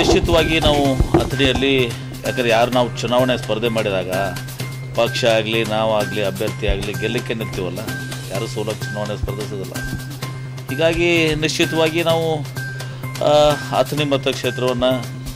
ನಿಶ್ಚಿತವಾಗಿ ನಾವು ಅಥಣಿಯಲ್ಲಿ ಯಾಕಂದ್ರೆ ಯಾರು ನಾವು ಚುನಾವಣೆ ಸ್ಪರ್ಧೆ ಮಾಡಿದಾಗ ಪಕ್ಷ ಆಗಲಿ ನಾವಾಗಲಿ ಅಭ್ಯರ್ಥಿ ಆಗಲಿ ಗೆಲ್ಲಕ್ಕೆ ನಿಲ್ತೀವಲ್ಲ ಯಾರು ಸೋಲಕ್ಕೆ ಚುನಾವಣೆ ಸ್ಪರ್ಧಿಸೋದಿಲ್ಲ ಹೀಗಾಗಿ ನಿಶ್ಚಿತವಾಗಿ ನಾವು ಆ, ಅಥಣಿ ಮತಕ್ಷೇತ್ರವನ್ನು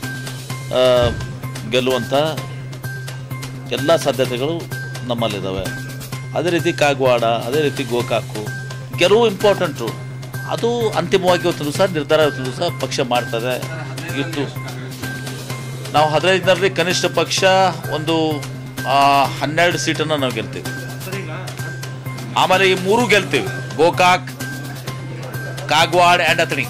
ಗೆಲ್ಲುವಂಥ ಎಲ್ಲ ಸಾಧ್ಯತೆಗಳು ನಮ್ಮಲ್ಲಿದ್ದಾವೆ ಅದೇ ರೀತಿ ಕಾಗವಾಡ ಅದೇ ರೀತಿ ಗೋಕಾಕು ಗೆಲುವು ಇಂಪಾರ್ಟೆಂಟು ಅದು ಅಂತಿಮವಾಗಿ ಇವತ್ತು ದಿವಸ ನಿರ್ಧಾರ ಇವತ್ತು ದಿವಸ ಪಕ್ಷ ಮಾಡ್ತದೆ ಇತ್ತು ನಾವು ಹದಿನೈದರಲ್ಲಿ ಕನಿಷ್ಠ ಪಕ್ಷ ಒಂದು ಆ, ಹನ್ನೆರಡು ಸೀಟನ್ನು ನಾವು ಗೆಲ್ತೀವಿ ಆಮೇಲೆ ಈ ಮೂರು ಗೆಲ್ತೀವಿ ಗೋಕಾಕ್ ಕಾಗವಾಡ್ ಆ್ಯಂಡ್ ಅಥಣಿ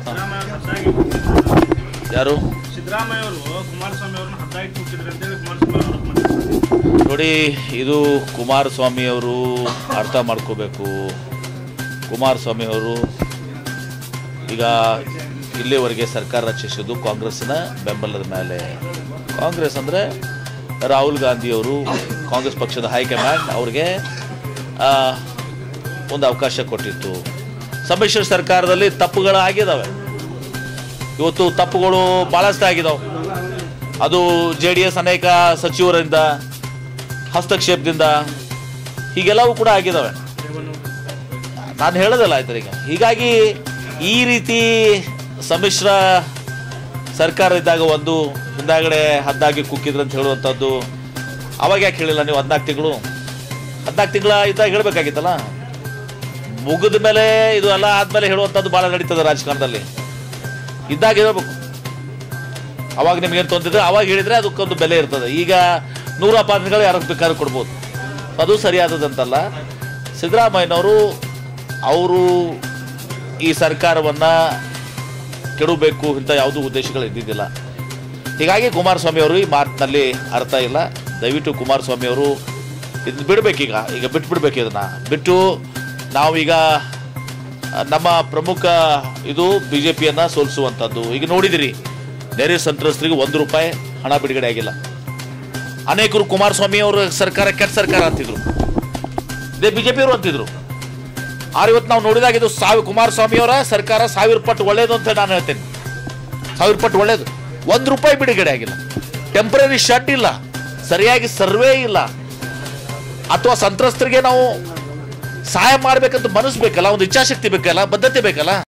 ಯಾರು ಸಿದ್ದರಾಮಯ್ಯ ಅವರು ಕುಮಾರಸ್ವಾಮಿ ಅವ್ರನ್ನ ಹದ್ದಾಗಿ ಕೂತಿದ್ರು ಅಂತೇಳಿ ಕುಮಾರಸ್ವಾಮಿ ಅವರು ಆರೋಪ ಮಾಡಿದ್ರು ನೋಡಿ ಇದು ಕುಮಾರಸ್ವಾಮಿ ಅವರು ಅರ್ಥ ಮಾಡ್ಕೋಬೇಕು ಕುಮಾರಸ್ವಾಮಿ ಅವರು ಈಗ ಇಲ್ಲಿವರೆಗೆ ಸರ್ಕಾರ ರಚಿಸಿದ್ದು ಕಾಂಗ್ರೆಸ್ಸಿನ ಬೆಂಬಲದ ಮೇಲೆ ಕಾಂಗ್ರೆಸ್ ಅಂದರೆ ರಾಹುಲ್ ಗಾಂಧಿಯವರು ಕಾಂಗ್ರೆಸ್ ಪಕ್ಷದ ಹೈಕಮಾಂಡ್ ಅವ್ರಿಗೆ ಆ, ಒಂದು ಅವಕಾಶ ಕೊಟ್ಟಿತ್ತು ಸಮ್ಮಿಶ್ರ ಸರ್ಕಾರದಲ್ಲಿ ತಪ್ಪುಗಳು ಆಗಿದ್ದಾವೆ ಇವತ್ತು ತಪ್ಪುಗಳು ಭಾಳಷ್ಟು ಆಗಿದಾವೆ ಅದು ಜೆ ಡಿ ಎಸ್ ಅನೇಕ ಸಚಿವರಿಂದ ಹಸ್ತಕ್ಷೇಪದಿಂದ ಹೀಗೆಲ್ಲವೂ ಕೂಡ ಆಗಿದ್ದಾವೆ ನಾನು ಹೇಳೋದಲ್ಲ ಆಯ್ತು ಈಗ ಹೀಗಾಗಿ ಈ ರೀತಿ ಸಮ್ಮಿಶ್ರ ಸರ್ಕಾರ ಇದ್ದಾಗ ಒಂದು ಹಿಂದಾಗಡೆ ಹದ್ದಾಗಿ ಕುಕ್ಕಿದ್ರು ಅಂತ ಹೇಳುವಂಥದ್ದು ಅವಾಗ ಯಾಕೆ ಹೇಳಿಲ್ಲ ನೀವು ಹದಿನಾಲ್ಕು ತಿಂಗಳು ಹದಿನಾಲ್ಕು ತಿಂಗಳ ಇದ್ದಾಗ ಹೇಳಬೇಕಾಗಿತ್ತಲ್ಲ ಮುಗಿದ ಮೇಲೆ ಇದು ಎಲ್ಲ ಆದ್ಮೇಲೆ ಹೇಳುವಂಥದ್ದು ಭಾಳ ನಡೀತದೆ ರಾಜಕಾರಣದಲ್ಲಿ ಇದ್ದಾಗ ಹೇಳ್ಬೇಕು ಅವಾಗ ನಿಮ್ಗೇನು ತೊಂದಿದ್ರೆ ಅವಾಗ ಹೇಳಿದ್ರೆ ಅದಕ್ಕೊಂದು ಬೆಲೆ ಇರ್ತದೆ ಈಗ ನೂರ ಪಾತ್ರಗಳು ಯಾರಿಗೆ ಬೇಕಾದ್ರೂ ಕೊಡ್ಬೋದು ಅದು ಸರಿಯಾದದಂತಲ್ಲ ಸಿದ್ದರಾಮಯ್ಯನವರು ಅವರು ಈ ಸರ್ಕಾರವನ್ನು ಕೆಡಬೇಕು ಇಂಥ ಯಾವುದೂ ಉದ್ದೇಶಗಳು ಇದ್ದಿದ್ದಿಲ್ಲ ಹೀಗಾಗಿ ಕುಮಾರಸ್ವಾಮಿ ಅವರು ಈ ಮಾತಿನಲ್ಲಿ ಅರ್ಥ ಇಲ್ಲ ದಯವಿಟ್ಟು ಕುಮಾರಸ್ವಾಮಿ ಅವರು ಇದನ್ನ ಬಿಡ್ಬೇಕೀಗ ಈಗ ಬಿಟ್ಬಿಡ್ಬೇಕು ಇದನ್ನ ಬಿಟ್ಟು ನಾವೀಗ ಆ, ನಮ್ಮ ಪ್ರಮುಖ ಇದು ಬಿ ಜೆ ಪಿಯನ್ನು ಸೋಲಿಸುವಂಥದ್ದು ಈಗ ನೋಡಿದಿರಿ ನೆರೆ ಸಂತ್ರಸ್ತರಿಗೆ ಒಂದು ರೂಪಾಯಿ ಹಣ ಬಿಡುಗಡೆ ಆಗಿಲ್ಲ ಅನೇಕರು ಕುಮಾರಸ್ವಾಮಿ ಅವರು ಸರ್ಕಾರ ಕೆಟ್ಟ ಸರ್ಕಾರ ಅಂತಿದ್ರು ಇದೇ ಬಿ ಜೆ ಪಿಯವರು ಅಂತಿದ್ರು ಆದ್ರೆ ಇವತ್ತು ನಾವು ನೋಡಿದಾಗ ಇದು ಸಾವಿ ಕುಮಾರಸ್ವಾಮಿ ಅವರ ಸರ್ಕಾರ ಸಾವಿರ ಪಟ್ಟು ಒಳ್ಳೇದು ಅಂತ ನಾನು ಹೇಳ್ತೇನೆ ಸಾವಿರ ಪಟ್ಟು ಒಳ್ಳೇದು ಒಂದು ರೂಪಾಯಿ ಬಿಡುಗಡೆ ಆಗಿಲ್ಲ ಟೆಂಪರರಿ ಶೆಡ್ ಇಲ್ಲ ಸರಿಯಾಗಿ ಸರ್ವೇ ಇಲ್ಲ ಅಥವಾ ಸಂತ್ರಸ್ತರಿಗೆ ನಾವು ಸಹಾಯ ಮಾಡ್ಬೇಕಂತ ಮನಸ್ಸು ಬೇಕಲ್ಲ ಒಂದು ಇಚ್ಛಾಶಕ್ತಿ ಬೇಕಲ್ಲ ಬದ್ಧತೆ ಬೇಕಲ್ಲ